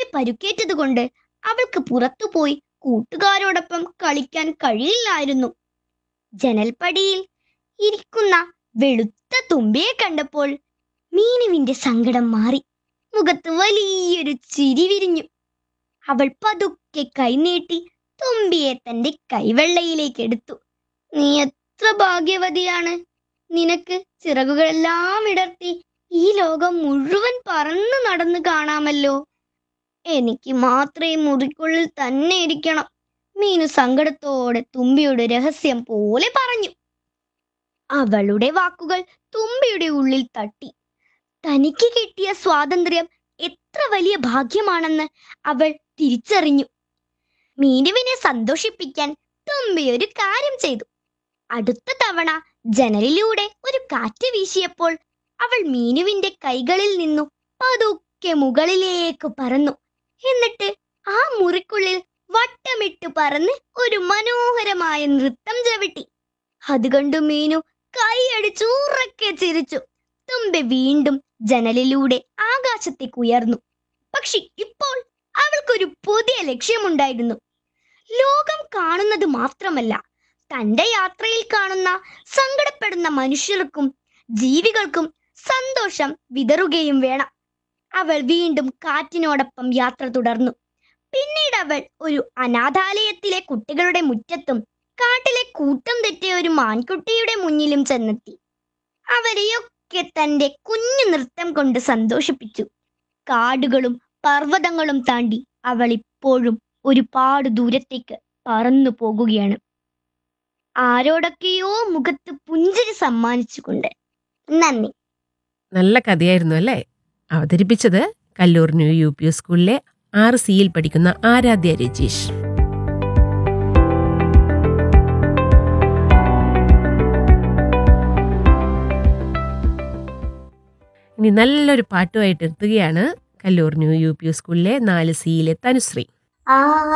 പരുക്കേറ്റതുകൊണ്ട് അവൾക്ക് പുറത്തുപോയി കൂട്ടുകാരോടൊപ്പം കളിക്കാൻ കഴിയില്ലായിരുന്നു ജനൽപ്പടിയിൽ ഇരിക്കുന്ന വെളുത്ത തുമ്പിയെ കണ്ടപ്പോൾ മീനുവിന്റെ സങ്കടം മാറി മുഖത്ത് വലിയൊരു ചിരി വിരിഞ്ഞു അവൾ പതുക്കെ കൈനീട്ടി തുമ്പിയെ തന്റെ കൈവെള്ളയിലേക്ക് എടുത്തു നീ എത്ര ഭാഗ്യവതിയാണ് നിനക്ക് ചിറകുകളെല്ലാം ഇടർത്തി ഈ ലോകം മുഴുവൻ പറന്നു നടന്നു കാണാമല്ലോ എനിക്ക് മാത്രമേ മുറിക്കുള്ളിൽ തന്നെ ഇരിക്കണം മീനു സങ്കടത്തോടെ തുമ്പിയുടെ രഹസ്യം പോലെ പറഞ്ഞു അവളുടെ വാക്കുകൾ തുമ്പിയുടെ ഉള്ളിൽ തട്ടി തനിക്ക് കിട്ടിയ സ്വാതന്ത്ര്യം എത്ര വലിയ ഭാഗ്യമാണെന്ന് അവൾ തിരിച്ചറിഞ്ഞു മീനുവിനെ സന്തോഷിപ്പിക്കാൻ തുമ്പി ഒരു കാര്യം ചെയ്തു അടുത്ത തവണ ജനലിലൂടെ ഒരു കാറ്റ് വീശിയപ്പോൾ അവൾ മീനുവിന്റെ കൈകളിൽ നിന്നു പതുക്കെ മുകളിലേക്ക് പറന്നു എന്നിട്ട് ആ മുറിക്കുള്ളിൽ വട്ടമിട്ട് പറന്ന് ഒരു മനോഹരമായ നൃത്തം ചവിട്ടി അതുകണ്ടു മീനു കൈയടിച്ചു ഉറക്കെ ചിരിച്ചു തുമ്പി വീണ്ടും ജനലിലൂടെ ആകാശത്തേക്ക് ഉയർന്നു പക്ഷെ ഇപ്പോൾ അവൾക്കൊരു പുതിയ ലക്ഷ്യമുണ്ടായിരുന്നു ലോകം കാണുന്നത് മാത്രമല്ല തന്റെ യാത്രയിൽ കാണുന്ന സങ്കടപ്പെടുന്ന മനുഷ്യർക്കും ജീവികൾക്കും സന്തോഷം വിതറുകയും വേണം അവൾ വീണ്ടും കാറ്റിനോടൊപ്പം യാത്ര തുടർന്നു പിന്നീട് അവൾ ഒരു അനാഥാലയത്തിലെ കുട്ടികളുടെ മുറ്റത്തും കാട്ടിലെ കൂട്ടം തെറ്റിയ ഒരു മാൻകുട്ടിയുടെ മുന്നിലും ചെന്നെത്തി അവരെയൊക്കെ തന്റെ കുഞ്ഞു നൃത്തം കൊണ്ട് സന്തോഷിപ്പിച്ചു കാടുകളും പർവ്വതങ്ങളും താണ്ടി അവൾ ഇപ്പോഴും ഒരുപാട് ദൂരത്തേക്ക് പറന്നു പോകുകയാണ് ആരോടൊക്കെയോ മുഖത്ത് പുഞ്ചിരി സമ്മാനിച്ചുകൊണ്ട് നന്ദി നല്ല കഥയായിരുന്നു അല്ലേ അവതരിപ്പിച്ചത് കല്ലൂർ ന്യൂ യു പി സ്കൂളിലെ ആറ് സിയിൽ പഠിക്കുന്ന ആരാധ്യ രജീഷ് ഇനി നല്ലൊരു പാട്ടുമായിട്ട് എത്തുകയാണ് കല്ലൂർ ന്യൂ യു പി സ്കൂളിലെ നാല് സിയിലെ തനുശ്രീ ആ